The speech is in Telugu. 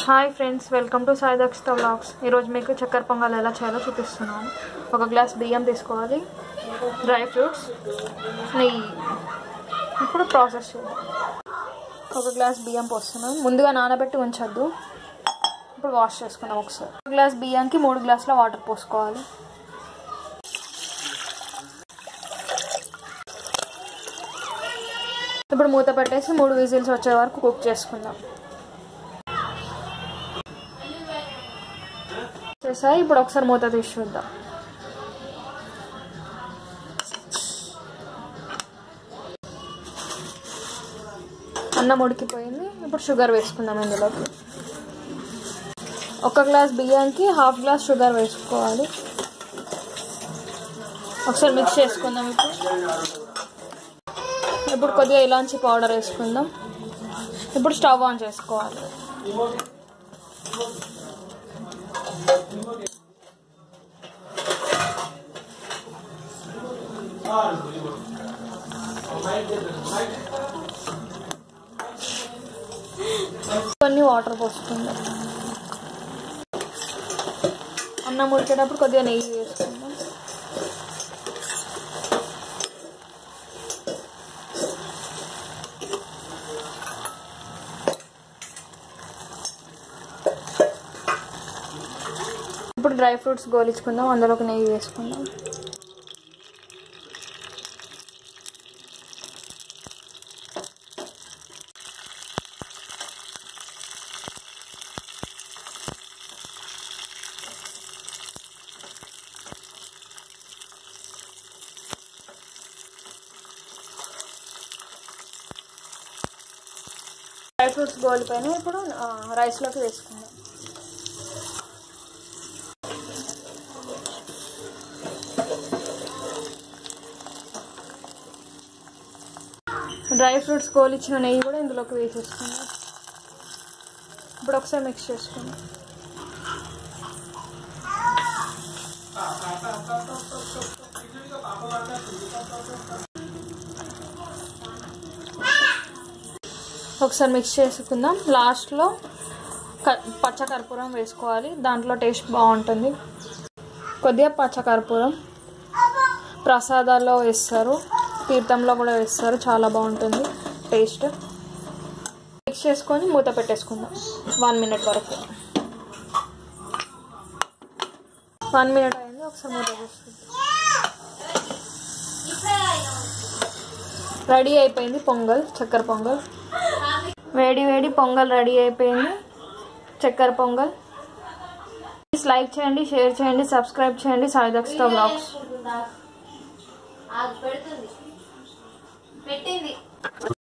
hi friends welcome to Sai Dakshita vlogs ఈరోజు మీకు చక్కెర పొంగల్ ఎలా చేయాలో చూపిస్తున్నాను ఒక గ్లాస్ బియ్యం తీసుకోవాలి డ్రై ఫ్రూట్స్ నెయ్యి ఇప్పుడు ప్రాసెస్ చేద్దాం ఒక గ్లాస్ బియ్యం పోస్తున్నాం ముందుగా నానబెట్టి ఉంచొద్దు ఇప్పుడు వాష్ చేసుకుందాం ఒకసారి ఒక గ్లాస్ బియ్యానికి మూడు గ్లాసుల వాటర్ పోసుకోవాలి ఇప్పుడు మూత పెట్టేసి మూడు విజిల్స్ వచ్చే వరకు కుక్ చేసుకుందాం చేసాయి ఇప్పుడు ఒకసారి మూత తీసి చూద్దాం అన్నం ఉడికిపోయింది ఇప్పుడు షుగర్ వేసుకుందాం ఇందులోకి ఒక గ్లాస్ బియ్యానికి హాఫ్ గ్లాస్ షుగర్ వేసుకోవాలి ఒకసారి మిక్స్ చేసుకుందాం ఇప్పుడు ఇప్పుడు కొద్దిగా ఇలాంచి పౌడర్ వేసుకుందాం ఇప్పుడు స్టవ్ ఆన్ చేసుకోవాలి కొన్ని వాటర్ పోసుకుందాం అన్నం ఉడికేటప్పుడు కొద్దిగా నెయ్యి వేసుకుందాం ఇప్పుడు డ్రై ఫ్రూట్స్ గోలించుకుందాం అందులోకి నెయ్యి వేసుకుందాం డ్రై ఫ్రూట్స్ గోలిపోయిన ఇప్పుడు రైస్లోకి వేసుకుందాం డ్రై ఫ్రూట్స్ కోలిచ్చిన నెయ్యి కూడా ఇందులోకి వేసేసుకుందాం ఇప్పుడు ఒకసారి మిక్స్ చేసుకుందాం ఒకసారి మిక్స్ చేసుకుందాం లాస్ట్లో క పచ్చ కర్పూరం వేసుకోవాలి దాంట్లో టేస్ట్ బాగుంటుంది కొద్దిగా పచ్చ కర్పూరం ప్రసాదాల్లో వేస్తారు తీర్థంలో కూడా వేస్తారు చాలా బాగుంటుంది టేస్ట్ మిక్స్ చేసుకొని మూత పెట్టేసుకుందాం వన్ మినిట్ వరకు వన్ మినిట్ అయింది ఒకసారి మూత చేసుకుందాం రెడీ అయిపోయింది పొంగల్ చక్కెర పొంగల్ వేడి వేడి పొంగల్ రెడీ అయిపోయింది చక్కెర పొంగల్ ప్లీజ్ లైక్ చేయండి షేర్ చేయండి సబ్స్క్రైబ్ చేయండి సాయి దక్షిత బ్లాగ్స్ పెడుతుంది పెట్టింది